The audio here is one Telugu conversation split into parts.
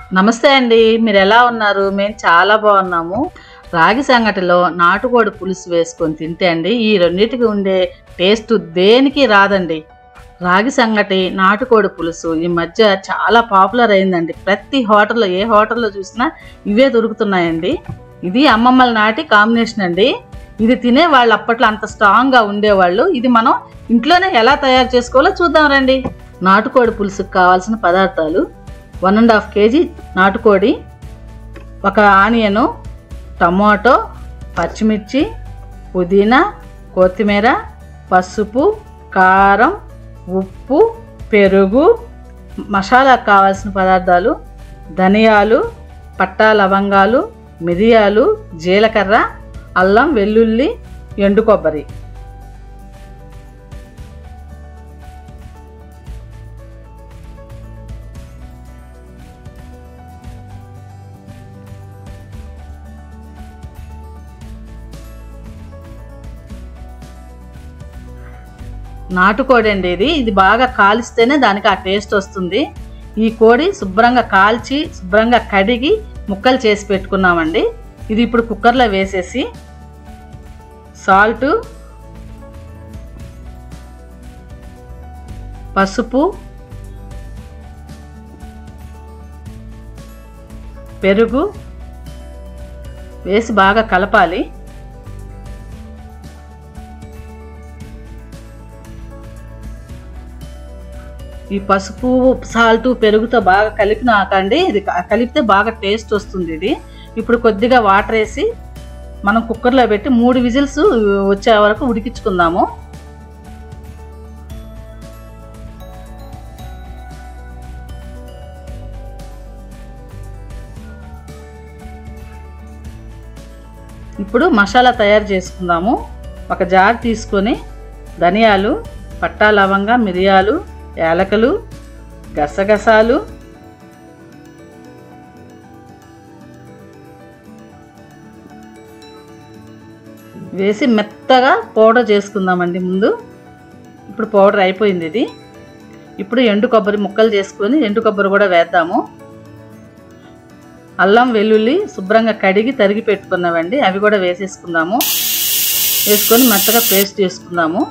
నమస్తే అండి మీరు ఎలా ఉన్నారు మేము చాలా బాగున్నాము రాగి సంగటిలో నాటుకోడి పులుసు వేసుకొని తింటే అండి ఈ రెండింటికి ఉండే టేస్ట్ దేనికి రాదండి రాగి సంగటి నాటుకోడి పులుసు ఈ మధ్య చాలా పాపులర్ అయిందండి ప్రతి హోటల్లో ఏ హోటల్లో చూసినా ఇవే దొరుకుతున్నాయండి ఇది అమ్మమ్మల నాటి కాంబినేషన్ అండి ఇది తినే వాళ్ళు అప్పట్లో అంత స్ట్రాంగ్గా ఉండేవాళ్ళు ఇది మనం ఇంట్లోనే ఎలా తయారు చేసుకోవాలో చూద్దాం రండి నాటుకోడి పులుసుకు కావాల్సిన పదార్థాలు వన్ అండ్ హాఫ్ కేజీ నాటుకోడి ఒక ఆనియను టమాటో పచ్చిమిర్చి పుదీనా కొత్తిమీర పసుపు కారం ఉప్పు పెరుగు మసాలాకు కావాల్సిన పదార్థాలు ధనియాలు పట్టా లవంగాలు మిరియాలు జీలకర్ర అల్లం వెల్లుల్లి ఎండు కొబ్బరి నాటుకోడి అండి ఇది ఇది బాగా కాలిస్తేనే దానికి ఆ టేస్ట్ వస్తుంది ఈ కోడి శుభ్రంగా కాల్చి శుభ్రంగా కడిగి ముక్కలు చేసి పెట్టుకున్నామండి ఇది ఇప్పుడు కుక్కర్లో వేసేసి సాల్ట్ పసుపు పెరుగు వేసి బాగా కలపాలి ఈ పసుపు సాల్ట్ పెరుగుతో బాగా కలిపినాకండి ఇది క- కలిపితే బాగా టేస్ట్ వస్తుంది ఇది ఇప్పుడు కొద్దిగా వాటర్ వేసి మనం కుక్కర్లో పెట్టి మూడు విజిల్స్ వచ్చే వరకు ఉడికించుకుందాము ఇప్పుడు మసాలా తయారు చేసుకుందాము ఒక జార్ తీసుకొని ధనియాలు పట్టా లవంగ మిరియాలు యాలకలు గసగసాలు వేసి మెత్తగా పౌడర్ చేసుకుందామండి ముందు ఇప్పుడు పౌడర్ అయిపోయింది ఇది ఇప్పుడు ఎండు కొబ్బరి ముక్కలు చేసుకొని ఎండు కొబ్బరి కూడా వేద్దాము అల్లం వెల్లుల్లి శుభ్రంగా కడిగి తరిగి పెట్టుకున్నామండి అవి కూడా వేసేసుకుందాము వేసుకొని మెత్తగా పేస్ట్ చేసుకుందాము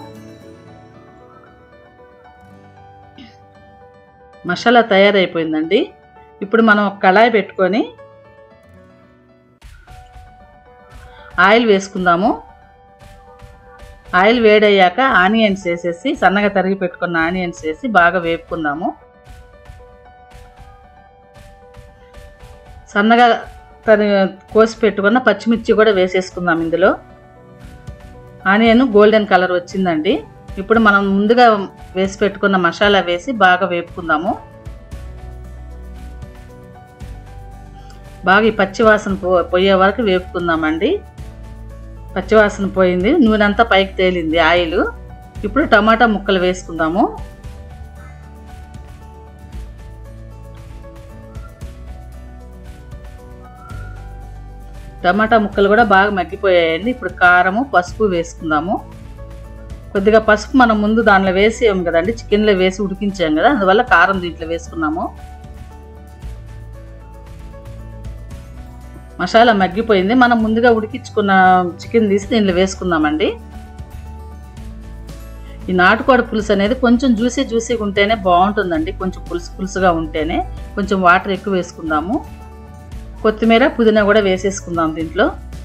మసాలా తయారైపోయిందండి ఇప్పుడు మనం ఒక కళాయి పెట్టుకొని ఆయిల్ వేసుకుందాము ఆయిల్ వేడయ్యాక ఆనియన్స్ వేసేసి సన్నగా తరిగి పెట్టుకున్న ఆనియన్స్ వేసి బాగా వేపుకుందాము సన్నగా తరి కోసి పెట్టుకున్న పచ్చిమిర్చి కూడా వేసేసుకుందాం ఇందులో ఆనియన్ గోల్డెన్ కలర్ వచ్చిందండి ఇప్పుడు మనం ముందుగా వేసి పెట్టుకున్న మసాలా వేసి బాగా వేపుకుందాము బాగా ఈ పచ్చివాసన పో పోయే వరకు వేపుకుందామండి పచ్చివాసన పోయింది నూనె అంతా పైకి తేలింది ఆయిల్ ఇప్పుడు టమాటా ముక్కలు వేసుకుందాము టమాటా ముక్కలు కూడా బాగా మగ్గిపోయాయండి ఇప్పుడు కారము పసుపు వేసుకుందాము కొద్దిగా పసుపు మనం ముందు దానిలో వేసాము కదండి చికెన్లో వేసి ఉడికించాం కదా అందువల్ల కారం దీంట్లో వేసుకున్నాము మసాలా మగ్గిపోయింది మనం ముందుగా ఉడికించుకున్న చికెన్ తీసి దీనిలో వేసుకుందామండి ఈ నాటుకోడి పులుసు అనేది కొంచెం జ్యూసీ జ్యూసీగా ఉంటేనే బాగుంటుందండి కొంచెం పులుసు పులుసుగా ఉంటేనే కొంచెం వాటర్ ఎక్కువ వేసుకుందాము కొత్తిమీర పుదీనా కూడా వేసేసుకుందాం దీంట్లో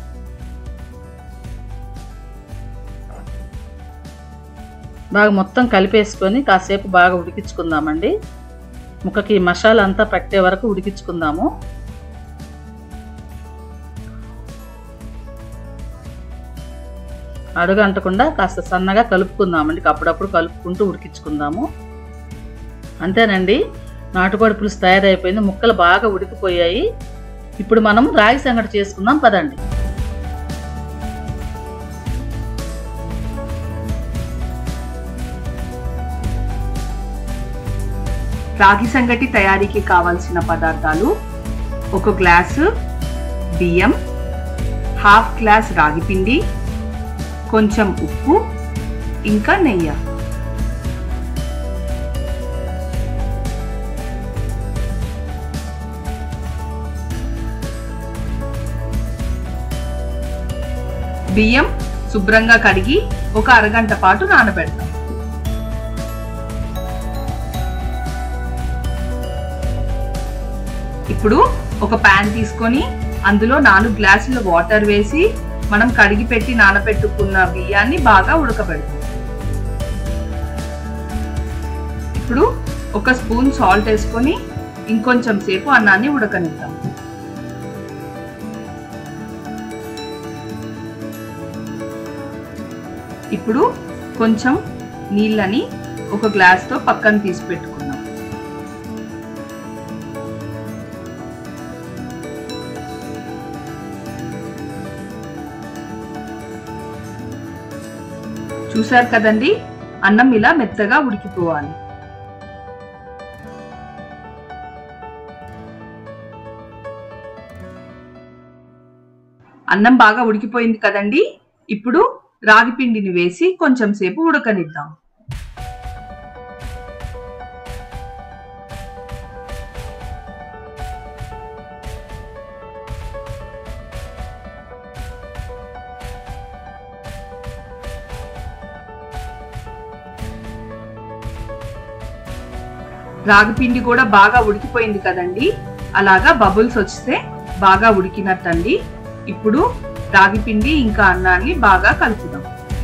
బాగా మొత్తం కలిపేసుకొని కాసేపు బాగా ఉడికించుకుందామండి ముక్కకి మసాలా అంతా పట్టే వరకు ఉడికించుకుందాము అడుగు అంటకుండా కాస్త సన్నగా కలుపుకుందామండి అప్పుడప్పుడు కలుపుకుంటూ ఉడికించుకుందాము అంతేనండి నాటుకోడి పులుసు తయారైపోయింది ముక్కలు బాగా ఉడికిపోయాయి ఇప్పుడు మనం రాగి సంగటి చేసుకుందాం పదండి రాగి సంగటి తయారీకి కావలసిన పదార్థాలు ఒక గ్లాసు బియ్యం హాఫ్ గ్లాస్ రాగి పిండి కొంచెం ఉప్పు ఇంకా నెయ్యి బియ్యం శుభ్రంగా కడిగి ఒక అరగంట పాటు నానబెడతాం ఇప్పుడు ఒక ప్యాన్ తీసుకొని అందులో నాలుగు గ్లాసుల వాటర్ వేసి మనం కడిగి పెట్టి నానబెట్టుకున్న బియ్యాన్ని బాగా ఉడకబెడతాం ఇప్పుడు ఒక స్పూన్ సాల్ట్ వేసుకొని ఇంకొంచెం సేపు అన్నాన్ని ఉడకనిద్దాం ఇప్పుడు కొంచెం నీళ్ళని ఒక గ్లాస్తో పక్కన తీసి పెట్టుకుందాం చూసారు కదండి అన్నం ఇలా మెత్తగా ఉడికిపోవాలి అన్నం బాగా ఉడికిపోయింది కదండి ఇప్పుడు రాగి పిండిని వేసి కొంచెం సేపు ఉడకనిద్దాం రాగి పిండి కూడా బాగా ఉడికిపోయింది కదండి అలాగా బబుల్స్ వస్తే బాగా ఉడికినట్టండి ఇప్పుడు రాగి పిండి ఇంకా అన్నాన్ని బాగా కలుపుదాం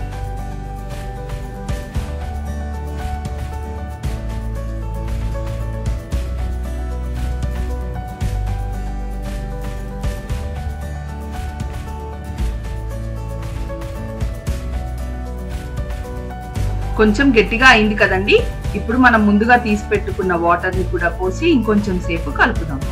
కొంచెం గట్టిగా అయింది కదండి ఇప్పుడు మనం ముందుగా తీసి పెట్టుకున్న వాటర్ ని కూడా పోసి ఇంకొంచెం సేపు కలుపుదాం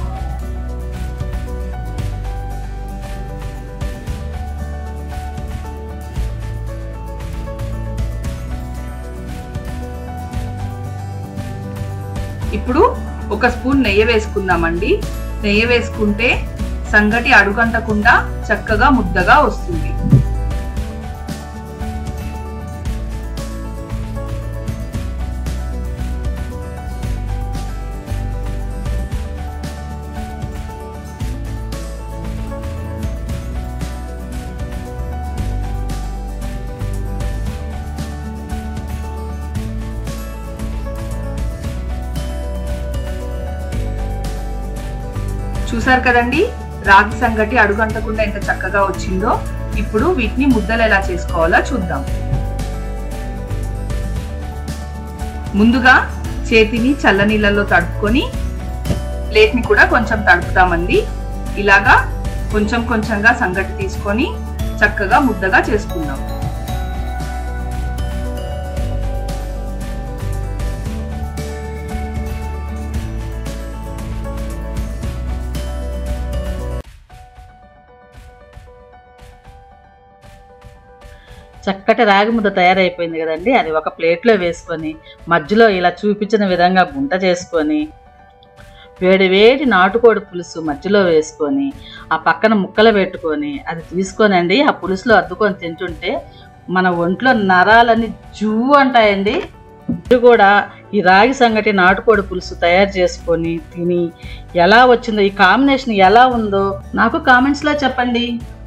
ఇప్పుడు ఒక స్పూన్ నెయ్యి వేసుకుందామండి నెయ్యి వేసుకుంటే సంగటి అడుగంటకుండా చక్కగా ముద్దగా వస్తుంది చూసారు కదండి రాగి సంగటి అడుగంటకుండా ఎంత చక్కగా వచ్చిందో ఇప్పుడు వీటిని ముద్దలు ఎలా చేసుకోవాలో చూద్దాం ముందుగా చేతిని చల్లనీళ్ళలో తడుపుకొని ప్లేట్ని కూడా కొంచెం తడుపుతామండి ఇలాగా కొంచెం కొంచెంగా సంగటి తీసుకొని చక్కగా ముద్దగా చేసుకుందాం చక్కటి రాగి ముద్ద తయారైపోయింది కదండి అది ఒక ప్లేట్లో వేసుకొని మధ్యలో ఇలా చూపించిన విధంగా గుంట చేసుకొని వేడి వేడి నాటుకోడి పులుసు మధ్యలో వేసుకొని ఆ పక్కన ముక్కలు పెట్టుకొని అది తీసుకోనండి ఆ పులుసులో అద్దుకొని తింటుంటే మన ఒంట్లో నరాలన్నీ జూ అంటాయండి మీరు కూడా ఈ రాగి సంగటి నాటుకోడి పులుసు తయారు చేసుకొని తిని ఎలా వచ్చిందో ఈ కాంబినేషన్ ఎలా ఉందో నాకు కామెంట్స్లో చెప్పండి